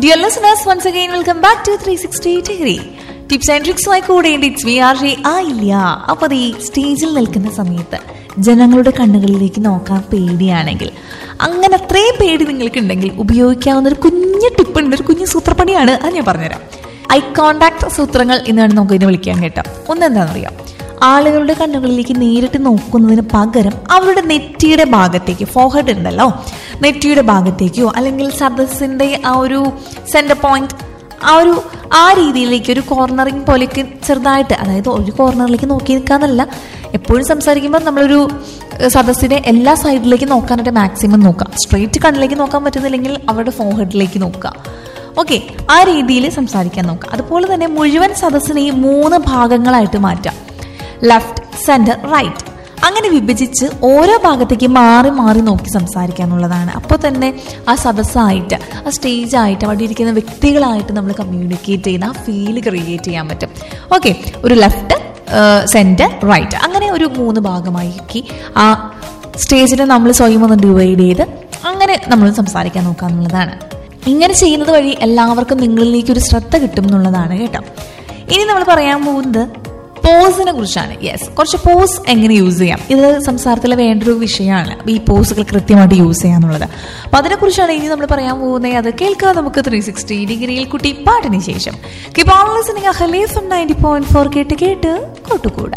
dear listeners once again welcome back to three sixty degree tips and ട്രിക്സുമായി കൂടെ it's V R J ആയില്ല അപ്പോൾ അത് ഈ സ്റ്റേജിൽ നിൽക്കുന്ന സമയത്ത് ജനങ്ങളുടെ കണ്ണുകളിലേക്ക് നോക്കാൻ പേടിയാണെങ്കിൽ അങ്ങനെ അത്രയും പേടി നിങ്ങൾക്കുണ്ടെങ്കിൽ ഉപയോഗിക്കാവുന്ന ഒരു കുഞ്ഞു ടിപ്പ് ഉണ്ട് ഒരു കുഞ്ഞു സൂത്രപ്പണിയാണ് അത് ഞാൻ പറഞ്ഞുതരാം ഐ കോണ്ടാക്ട് സൂത്രങ്ങൾ എന്നാണ് നമുക്ക് ഇതിനെ വിളിക്കാൻ കേട്ടോ ഒന്നെന്താണെന്നറിയാം ആളുകളുടെ കണ്ണുകളിലേക്ക് നേരിട്ട് നോക്കുന്നതിന് പകരം അവരുടെ നെറ്റിയുടെ ഭാഗത്തേക്ക് ഫോഹഡ് ഉണ്ടല്ലോ നെറ്റിയുടെ ഭാഗത്തേക്കോ അല്ലെങ്കിൽ സദസ്സിന്റെ ആ ഒരു സെന്റർ പോയിന്റ് ആ ഒരു ആ രീതിയിലേക്ക് ഒരു കോർണറിങ് പോലെയൊക്കെ ചെറുതായിട്ട് അതായത് ഒരു കോർണറിലേക്ക് നോക്കി നിൽക്കാന്നല്ല എപ്പോഴും സംസാരിക്കുമ്പോൾ നമ്മളൊരു ഏഹ്, സദസ്സിന്റെ എല്ലാ സൈഡിലേക്ക് നോക്കാനായിട്ട് മാക്സിമം നോക്കുക സ്ട്രെയിറ്റ് കണ്ണിലേക്ക് നോക്കാൻ പറ്റുന്നില്ലെങ്കിൽ അവരുടെ ഫോഹഡിലേക്ക് നോക്കുക ഓക്കെ ആ രീതിയിൽ സംസാരിക്കാൻ നോക്കുക അതുപോലെ തന്നെ മുഴുവൻ സദസ്സിനെയും മൂന്ന് ഭാഗങ്ങളായിട്ട് മാറ്റാം ലെഫ്റ്റ് സെന്റർ റൈറ്റ് അങ്ങനെ വിഭജിച്ച് ഓരോ ഭാഗത്തേക്ക് മാറി മാറി നോക്കി സംസാരിക്കാന്നുള്ളതാണ് അപ്പോൾ തന്നെ ആ സദസ്സായിട്ട് ആ സ്റ്റേജായിട്ട് അവിടെ ഇരിക്കുന്ന വ്യക്തികളായിട്ട് നമ്മൾ കമ്മ്യൂണിക്കേറ്റ് ചെയ്യുന്ന ആ ഫീൽ ക്രിയേറ്റ് ചെയ്യാൻ പറ്റും ഓക്കെ ഒരു ലെഫ്റ്റ് സെന്റർ റൈറ്റ് അങ്ങനെ ഒരു മൂന്ന് ഭാഗമാക്കി ആ സ്റ്റേജിനെ നമ്മൾ സ്വയം ഒന്ന് ഡിവൈഡ് ചെയ്ത് അങ്ങനെ നമ്മൾ സംസാരിക്കാൻ നോക്കുക എന്നുള്ളതാണ് ഇങ്ങനെ ചെയ്യുന്നത് വഴി എല്ലാവർക്കും നിങ്ങളിലേക്ക് ഒരു ശ്രദ്ധ കിട്ടും എന്നുള്ളതാണ് കേട്ടോ ഇനി നമ്മൾ പറയാൻ പോകുന്നത് പോസിനെ കുറിച്ചാണ് യെസ് കുറച്ച് പോസ് എങ്ങനെ യൂസ് ചെയ്യാം ഇത് സംസാരത്തിൽ വേണ്ട ഒരു വിഷയമാണ് ഈ പോസുകൾ കൃത്യമായിട്ട് യൂസ് ചെയ്യാന്നുള്ളത് അപ്പൊ അതിനെക്കുറിച്ചാണ് ഇനി നമ്മൾ പറയാൻ പോകുന്നത് അത് കേൾക്കാം നമുക്ക് ത്രീ സിക്സ്റ്റി ഡിഗ്രിയിൽ കുട്ടി പാട്ടിന് ശേഷം കിപ്പാളിസിനിങ് അഹലേഫം നയൻറ്റി പോയിന്റ് ഫോർ കേട്ട് കേട്ട് കൂട്ടുകൂടാ